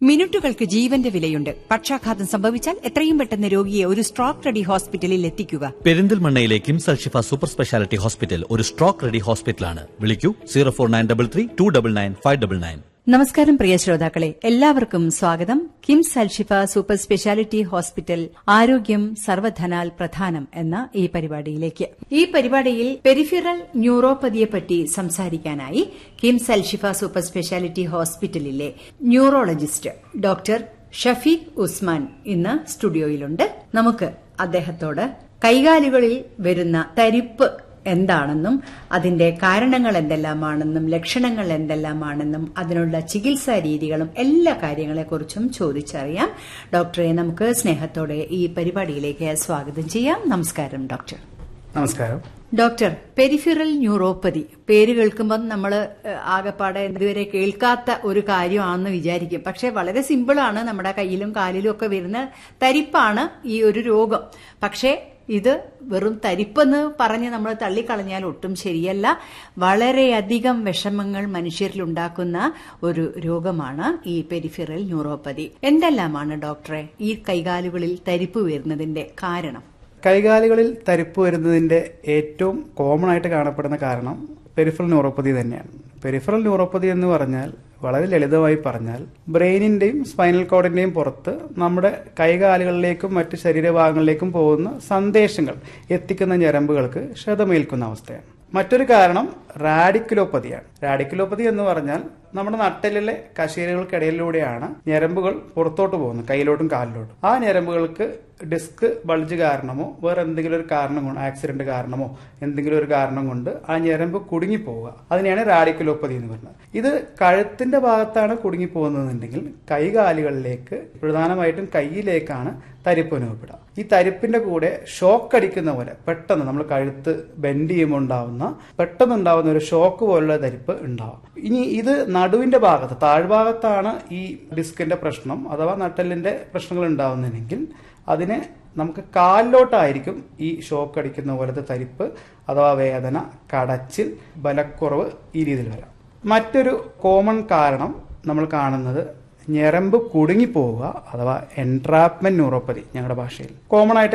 മിനിറ്റുകൾക്ക് ജീവന്റെ വിലയുണ്ട് പക്ഷാഘാതം സംഭവിച്ചാൽ എത്രയും പെട്ടെന്ന് രോഗിയെ ഒരു സ്ട്രോക്ക് റെഡി ഹോസ്പിറ്റലിൽ എത്തിക്കുക പെരിന്തൽമണ്ണയിലെ KIMS Alshifa super speciality hospital ഒരു സ്ട്രോക്ക് റെഡി ഹോസ്പിറ്റലാണ് വിളിക്കൂ zero four nine double three two double nine five double nine നമസ്കാരം പ്രിയ ശ്രോതാക്കളെ എല്ലാവർക്കും സ്വാഗതം KIMS Alshifa super speciality hospital ആരോഗ്യം സർവധനാൽ പ്രധാനം എന്ന ഈ പരിപാടിയിലേക്ക് ഈ പരിപാടിയിൽ പെരിഫിറൽ ന്യൂറോപ്പതിയെപ്പറ്റി സംസാരിക്കാനായി കിംസ് അൽഷിഫ സൂപ്പർ സ്പെഷ്യാലിറ്റി ഹോസ്പിറ്റലിലെ ന്യൂറോളജിസ്റ്റ് ഡോക്ടർ ഷഫീഖ് ഉസ്മാൻ ഇന്ന് സ്റ്റുഡിയോയിലുണ്ട് നമുക്ക് അദ്ദേഹത്തോട് കൈകാലുകളിൽ വരുന്ന തരിപ്പ് എന്താണെന്നും അതിന്റെ കാരണങ്ങൾ എന്തെല്ലാമാണെന്നും ലക്ഷണങ്ങൾ എന്തെല്ലാമാണെന്നും അതിനുള്ള ചികിത്സാ രീതികളും എല്ലാ കാര്യങ്ങളെക്കുറിച്ചും ചോദിച്ചറിയാം ഡോക്ടറെ നമുക്ക് സ്നേഹത്തോടെ ഈ പരിപാടിയിലേക്ക് സ്വാഗതം ചെയ്യാം നമസ്കാരം ഡോക്ടർ നമസ്കാരം ഡോക്ടർ പെരിഫിറൽ ന്യൂറോപ്പതി പേര് കേൾക്കുമ്പോൾ നമ്മൾ ആകെപ്പാടെ ഇതുവരെ കേൾക്കാത്ത ഒരു കാര്യമാണെന്ന് വിചാരിക്കും പക്ഷെ വളരെ സിമ്പിളാണ് നമ്മുടെ കയ്യിലും കാലിലും ഒക്കെ വരുന്ന തരിപ്പാണ് ഈ ഒരു രോഗം പക്ഷേ ഇത് വെറും തരിപ്പെന്ന് പറഞ്ഞ് നമ്മൾ തള്ളിക്കളഞ്ഞാൽ ഒട്ടും ശരിയല്ല വളരെയധികം വിഷമങ്ങൾ മനുഷ്യരിൽ ഉണ്ടാക്കുന്ന ഒരു രോഗമാണ് ഈ പെരിഫിറൽ ന്യൂറോപ്പതി എന്തെല്ലാമാണ് ഡോക്ടറെ ഈ കൈകാലുകളിൽ തരിപ്പ് വരുന്നതിന്റെ കാരണം കൈകാലുകളിൽ തരിപ്പ് വരുന്നതിന്റെ ഏറ്റവും കോമൺ ആയിട്ട് കാണപ്പെടുന്ന കാരണം പെരിഫറൽ ന്യൂറോപ്പതി തന്നെയാണ് പെരിഫറൽ ന്യൂറോപ്പതി എന്ന് പറഞ്ഞാൽ വളരെ ലളിതമായി പറഞ്ഞാൽ ബ്രെയിനിന്റെയും സ്പൈനൽ കോഡിന്റെയും പുറത്ത് നമ്മുടെ കൈകാലുകളിലേക്കും മറ്റ് ശരീരഭാഗങ്ങളിലേക്കും പോകുന്ന സന്ദേശങ്ങൾ എത്തിക്കുന്ന ഞരമ്പുകൾക്ക് ക്ഷതമേൽക്കുന്ന അവസ്ഥയാണ് മറ്റൊരു കാരണം റാഡിക്കുലോപ്പതിയാണ് റാഡിക്കുലോപ്പതി എന്ന് പറഞ്ഞാൽ നമ്മുടെ നട്ടലിലെ കശേരുകൾക്കിടയിലൂടെയാണ് ഞരമ്പുകൾ പുറത്തോട്ട് പോകുന്നത് കയ്യിലോട്ടും കാലിലോട്ടും ആ ഞരമ്പുകൾക്ക് ഡിസ്ക് ബൾജ് കാരണമോ വേറെ എന്തെങ്കിലും ഒരു കാരണം കൊണ്ട് ആക്സിഡന്റ് കാരണമോ എന്തെങ്കിലും ഒരു കാരണം കൊണ്ട് ആ ഞരമ്പ് കുടുങ്ങി പോവുക അതിനെയാണ് റാഡിക്കുലോപ്പതി എന്ന് പറയുന്നത് ഇത് കഴുത്തിന്റെ ഭാഗത്താണ് കുടുങ്ങി പോകുന്നതെന്നുണ്ടെങ്കിൽ കൈകാലുകളിലേക്ക് പ്രധാനമായിട്ടും കൈയിലേക്കാണ് തരിപ്പ് അനുഭവപ്പെടുക ഈ തരിപ്പിന്റെ കൂടെ ഷോക്ക് അടിക്കുന്ന പോലെ പെട്ടെന്ന് നമ്മൾ കഴുത്ത് ബെൻഡ് ചെയ്യുമ്പോൾ ഉണ്ടാവുന്ന പെട്ടെന്ന് ഉണ്ടാവുന്ന ഒരു ഷോക്ക് പോലുള്ള തരിപ്പ് ഉണ്ടാവും ഇനി ഇത് നടുവിന്റെ ഭാഗത്ത് താഴ്ഭാഗത്താണ് ഈ ഡിസ്കിന്റെ പ്രശ്നം അഥവാ നട്ടലിന്റെ പ്രശ്നങ്ങൾ ഉണ്ടാവുന്നതെങ്കിൽ അതിനെ നമുക്ക് കാലിലോട്ടായിരിക്കും ഈ ഷോക്ക് അടിക്കുന്ന പോലത്തെ തരിപ്പ് അഥവാ വേദന കടച്ചിൽ ബലക്കുറവ് ഈ രീതിയിൽ വരാം മറ്റൊരു കോമൺ കാരണം നമ്മൾ കാണുന്നത് ഞരമ്പ് കുടുങ്ങിപ്പോവുക അഥവാ എൻട്രാപ്മെന്റ് ന്യൂറോപ്പതി ഞങ്ങളുടെ ഭാഷയിൽ കോമൺ ആയിട്ട്